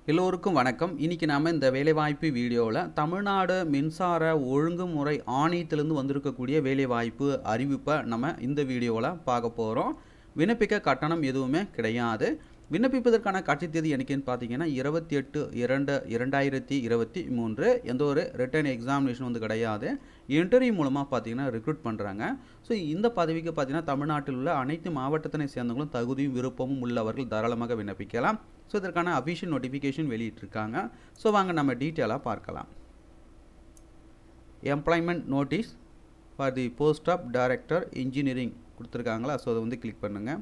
எல்லோருக்கும் வணக்கம் இன்றைக்கி நாம் இந்த வேலைவாய்ப்பு வீடியோவில் தமிழ்நாடு மின்சார ஒழுங்குமுறை ஆணையத்திலேருந்து வந்திருக்கக்கூடிய வேலைவாய்ப்பு அறிவிப்பை நம்ம இந்த வீடியோவில் பார்க்க போகிறோம் விண்ணப்பிக்க கட்டணம் எதுவுமே கிடையாது விண்ணப்பிப்பதற்கான கட்சி தேதி என்னைக்குன்னு பார்த்தீங்கன்னா இருபத்தி எட்டு இரண்டு இரண்டாயிரத்தி இருபத்தி மூன்று எந்த ஒரு ரிட்டன் எக்ஸாமினேஷன் வந்து கிடையாது இன்டர்வியூ மூலமாக பார்த்தீங்கன்னா ரெக்ரூட் பண்ணுறாங்க ஸோ இந்த பதவிக்கு பார்த்தீங்கன்னா தமிழ்நாட்டில் உள்ள அனைத்து மாவட்டத்தினை சேர்ந்தவங்களும் தகுதியும் விருப்பமும் உள்ளவர்கள் தாராளமாக விண்ணப்பிக்கலாம் ஸோ இதற்கான அஃபிஷியல் நோட்டிஃபிகேஷன் வெளியிட்டிருக்காங்க ஸோ வாங்க நம்ம டீட்டெயிலாக பார்க்கலாம் employment notice for the post of director engineering கொடுத்துருக்காங்களா ஸோ அதை வந்து கிளிக் பண்ணுங்கள்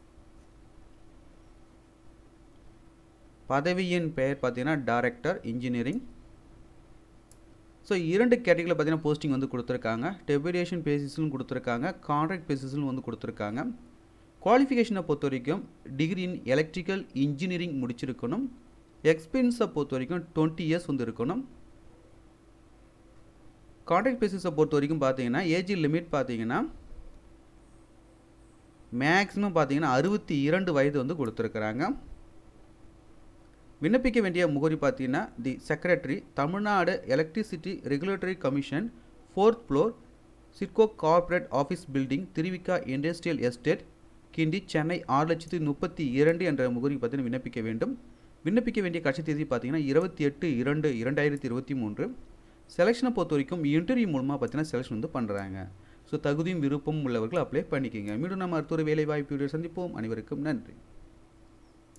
பதவியின் பெயர் பார்த்தீங்கன்னா டைரக்டர் இன்ஜினியரிங் ஸோ இரண்டு கேட்டகரியில் பார்த்தீங்கன்னா போஸ்டிங் வந்து கொடுத்துருக்காங்க டெபுடேஷன் பேசிஸ்னு கொடுத்துருக்காங்க கான்ட்ராக்ட் பேசிஸ்னு வந்து கொடுத்துருக்காங்க குவாலிஃபிகேஷனை பொறுத்த வரைக்கும் டிகிரி இன் எலக்ட்ரிக்கல் இன்ஜினியரிங் முடிச்சிருக்கணும் எக்ஸ்பீரியன்ஸை பொறுத்த வரைக்கும் டுவெண்ட்டி இயர்ஸ் வந்து இருக்கணும் கான்ட்ராக்ட் பேசிஸை பொறுத்த வரைக்கும் பார்த்தீங்கன்னா ஏஜ் லிமிட் பார்த்தீங்கன்னா மேக்ஸிமம் பார்த்தீங்கன்னா அறுபத்தி இரண்டு வயது வந்து கொடுத்துருக்குறாங்க விண்ணப்பிக்க வேண்டிய முகவரி பார்த்தீங்கன்னா the secretary Tamil Nadu electricity regulatory commission fourth floor SIDCO corporate office building Thiruvika industrial estate Guindy Chennai ஆறு லட்சத்தி முப்பத்தி இரண்டு என்ற முகவரி பார்த்தீங்கன்னா விண்ணப்பிக்க வேண்டும் விண்ணப்பிக்க வேண்டிய கட்சி தேதி பார்த்தீங்கன்னா இருபத்தி எட்டு இரண்டு இரண்டாயிரத்தி இருபத்தி மூன்று செலெக்ஷனை பொறுத்த வரைக்கும் இன்டர்வியூ மூலமாக பார்த்தீங்கன்னா செலெக்ஷன் வந்து பண்ணுறாங்க ஸோ தகுதியும் விருப்பமும் உள்ளவர்கள் அப்ளை பண்ணிக்கோங்க மீண்டும் நம்ம அடுத்த ஒரு வேலை வாய்ப்பு சந்திப்போம் அனைவருக்கும் நன்றி